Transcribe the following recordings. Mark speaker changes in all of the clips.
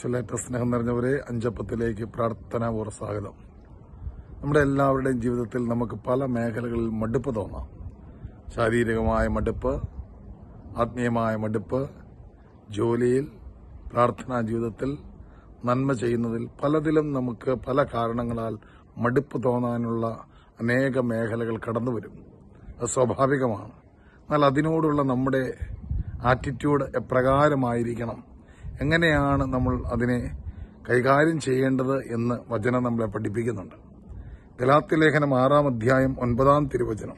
Speaker 1: ഈശ്വലേറ്റ സ്നേഹം നിറഞ്ഞവരെ അഞ്ചപ്പത്തിലേക്ക് പ്രാർത്ഥനാപൂർവ്വ സ്വാഗതം നമ്മുടെ എല്ലാവരുടെയും ജീവിതത്തിൽ നമുക്ക് പല മേഖലകളിൽ മടുപ്പ് തോന്നാം ശാരീരികമായ മടുപ്പ് ആത്മീയമായ മടുപ്പ് ജോലിയിൽ പ്രാർത്ഥനാ ജീവിതത്തിൽ നന്മ ചെയ്യുന്നതിൽ പലതിലും നമുക്ക് പല കാരണങ്ങളാൽ മടുപ്പ് തോന്നാനുള്ള അനേക മേഖലകൾ കടന്നുവരും അത് സ്വാഭാവികമാണ് എന്നാൽ അതിനോടുള്ള നമ്മുടെ ആറ്റിറ്റ്യൂഡ് എപ്രകാരമായിരിക്കണം എങ്ങനെയാണ് നമ്മൾ അതിനെ കൈകാര്യം ചെയ്യേണ്ടത് എന്ന് വചനം നമ്മളെ പഠിപ്പിക്കുന്നുണ്ട് ഗലാത്തി ലേഖനം ആറാം അധ്യായം ഒൻപതാം തിരുവചനം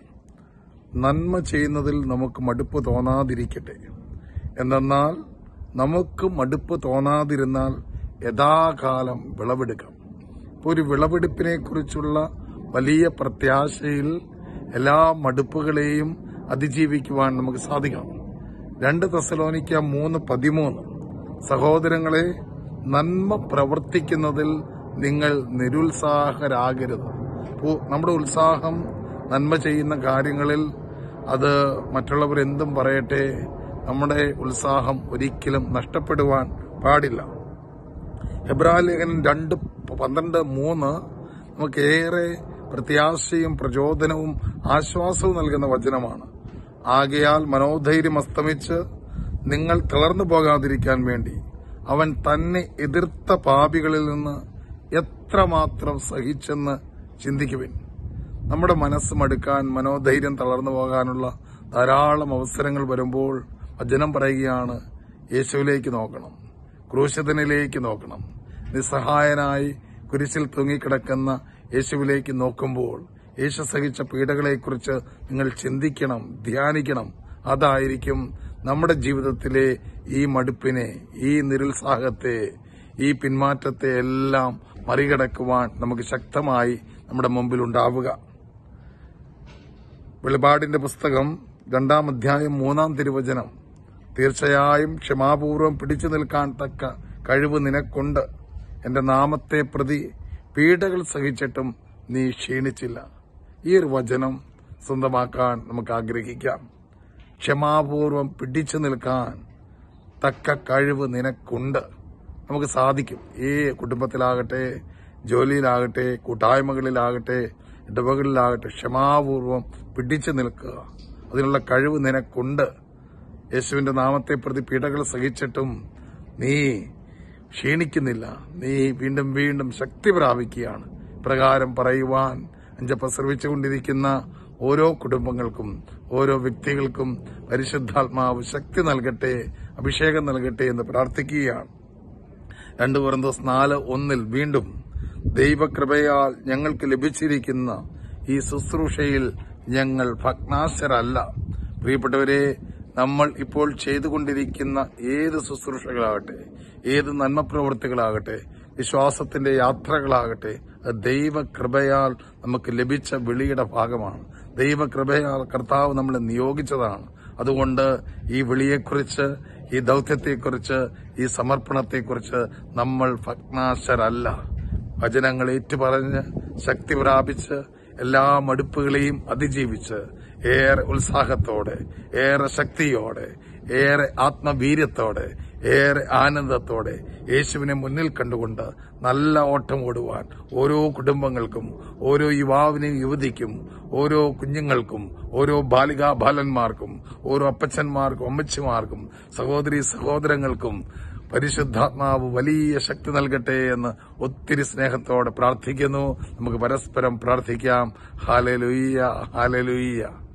Speaker 1: നന്മ ചെയ്യുന്നതിൽ നമുക്ക് മടുപ്പ് തോന്നാതിരിക്കട്ടെ എന്തെന്നാൽ നമുക്ക് മടുപ്പ് തോന്നാതിരുന്നാൽ യഥാകാലം വിളവെടുക്കാം ഇപ്പോൾ ഒരു വിളവെടുപ്പിനെ കുറിച്ചുള്ള വലിയ പ്രത്യാശയിൽ എല്ലാ മടുപ്പുകളെയും അതിജീവിക്കുവാൻ നമുക്ക് സാധിക്കണം രണ്ട് തെസലോനിക്ക മൂന്ന് പതിമൂന്ന് സഹോദരങ്ങളെ നന്മ പ്രവർത്തിക്കുന്നതിൽ നിങ്ങൾ നിരുത്സാഹരാകരുത് പു- നമ്മുടെ ഉത്സാഹം നന്മ ചെയ്യുന്ന കാര്യങ്ങളിൽ അത് മറ്റുള്ളവർ എന്തും പറയട്ടെ നമ്മുടെ ഉത്സാഹം ഒരിക്കലും നഷ്ടപ്പെടുവാൻ പാടില്ല ഹെബ്രാ ലേഖനം രണ്ട് പന്ത്രണ്ട് മൂന്ന് നമുക്ക് ഏറെ പ്രത്യാശയും പ്രചോദനവും ആശ്വാസവും നൽകുന്ന വചനമാണ് ആകയാൽ മനോധൈര്യം അസ്തമിച്ച് നിങ്ങൾ തളർന്നു പോകാതിരിക്കാൻ വേണ്ടി അവൻ തന്നെ എതിർത്ത പാപികളിൽ നിന്ന് എത്രമാത്രം സഹിച്ചെന്ന് ചിന്തിക്കുവിൻ നമ്മുടെ മനസ്സ് മടുക്കാൻ മനോധൈര്യം തളർന്നു പോകാനുള്ള ധാരാളം അവസരങ്ങൾ വരുമ്പോൾ വചനം പറയുകയാണ് യേശുവിലേക്ക് നോക്കണം ക്രൂശതനിലേക്ക് നോക്കണം നിസ്സഹായനായി കുരിശിൽ തൂങ്ങിക്കിടക്കുന്ന യേശുവിലേക്ക് നോക്കുമ്പോൾ യേശു സഹിച്ച പീഡകളെക്കുറിച്ച് നിങ്ങൾ ചിന്തിക്കണം ധ്യാനിക്കണം അതായിരിക്കും നമ്മുടെ ജീവിതത്തിലെ ഈ മടുപ്പിനെ ഈ നിരുത്സാഹത്തെ ഈ പിന്മാറ്റത്തെ എല്ലാം മറികടക്കുവാൻ നമുക്ക് ശക്തമായി നമ്മുടെ മുമ്പിൽ ഉണ്ടാവുക വെളിപാടിന്റെ പുസ്തകം രണ്ടാം അധ്യായം മൂന്നാം തിരുവചനം തീർച്ചയായും ക്ഷമാപൂർവം പിടിച്ചു നിൽക്കാൻ തക്ക കഴിവ് നിനക്കുണ്ട് എന്റെ നാമത്തെ പ്രതി പീഡകൾ സഹിച്ചിട്ടും നീ ക്ഷീണിച്ചില്ല ഈ ഒരു വചനം സ്വന്തമാക്കാൻ നമുക്ക് ആഗ്രഹിക്കാം ക്ഷമാപൂർവം പിടിച്ചു നിൽക്കാൻ തക്ക കഴിവ് നിനക്കുണ്ട് നമുക്ക് സാധിക്കും ഈ കുടുംബത്തിലാകട്ടെ ജോലിയിലാകട്ടെ കൂട്ടായ്മകളിലാകട്ടെ ഇടവകളിലാകട്ടെ ക്ഷമാപൂർവം പിടിച്ചു നിൽക്കുക അതിനുള്ള കഴിവ് നിനക്കുണ്ട് യേശുവിന്റെ നാമത്തെ പ്രതി പീഡകൾ സഹിച്ചിട്ടും നീ ക്ഷീണിക്കുന്നില്ല നീ വീണ്ടും വീണ്ടും ശക്തി പ്രാപിക്കുകയാണ് പ്രകാരം പറയുവാൻ അഞ്ചപ്പ ശ്രമിച്ചുകൊണ്ടിരിക്കുന്ന ഓരോ കുടുംബങ്ങൾക്കും ഓരോ വ്യക്തികൾക്കും പരിശുദ്ധാത്മാവ് ശക്തി നൽകട്ടെ അഭിഷേകം നൽകട്ടെ എന്ന് പ്രാർത്ഥിക്കുകയാണ് രണ്ട് കൊറന്തോസ് നാല് ഒന്നിൽ വീണ്ടും ദൈവകൃപയാൽ ഞങ്ങൾക്ക് ലഭിച്ചിരിക്കുന്ന ഈ ശുശ്രൂഷയിൽ ഞങ്ങൾ ഭഗ്നാശരല്ല പ്രിയപ്പെട്ടവരെ നമ്മൾ ഇപ്പോൾ ചെയ്തുകൊണ്ടിരിക്കുന്ന ഏത് ശുശ്രൂഷകളാകട്ടെ ഏത് നന്മ പ്രവൃത്തികളാകട്ടെ വിശ്വാസത്തിന്റെ യാത്രകളാകട്ടെ അത് ദൈവകൃപയാൽ നമുക്ക് ലഭിച്ച വിളിയുടെ ഭാഗമാണ് ദൈവകൃപയാൽ കർത്താവ് നമ്മളെ നിയോഗിച്ചതാണ് അതുകൊണ്ട് ഈ വിളിയെക്കുറിച്ച് ഈ ദൗത്യത്തെക്കുറിച്ച് ഈ സമർപ്പണത്തെക്കുറിച്ച് നമ്മൾ ഭഗ്നാശരല്ല വചനങ്ങൾ ഏറ്റുപറഞ്ഞ് ശക്തി പ്രാപിച്ച് എല്ലാ മടുപ്പുകളെയും അതിജീവിച്ച് ഏറെ ഉത്സാഹത്തോടെ ഏറെ ശക്തിയോടെ ഏറെ ആത്മവീര്യത്തോടെ ഏറെ ആനന്ദത്തോടെ യേശുവിനെ മുന്നിൽ കണ്ടുകൊണ്ട് നല്ല ഓട്ടം ഓടുവാൻ ഓരോ കുടുംബങ്ങൾക്കും ഓരോ യുവാവിനും യുവതിക്കും ഓരോ കുഞ്ഞുങ്ങൾക്കും ഓരോ ബാലികാ ബാലന്മാർക്കും ഓരോ അപ്പച്ചന്മാർക്കും അമ്മച്ചിമാർക്കും സഹോദരി സഹോദരങ്ങൾക്കും പരിശുദ്ധാത്മാവ് വലിയ ശക്തി നൽകട്ടെ എന്ന് ഒത്തിരി സ്നേഹത്തോടെ പ്രാർത്ഥിക്കുന്നു നമുക്ക് പരസ്പരം പ്രാർത്ഥിക്കാം ഹാലലുയ്യ ഹാലലുയ്യ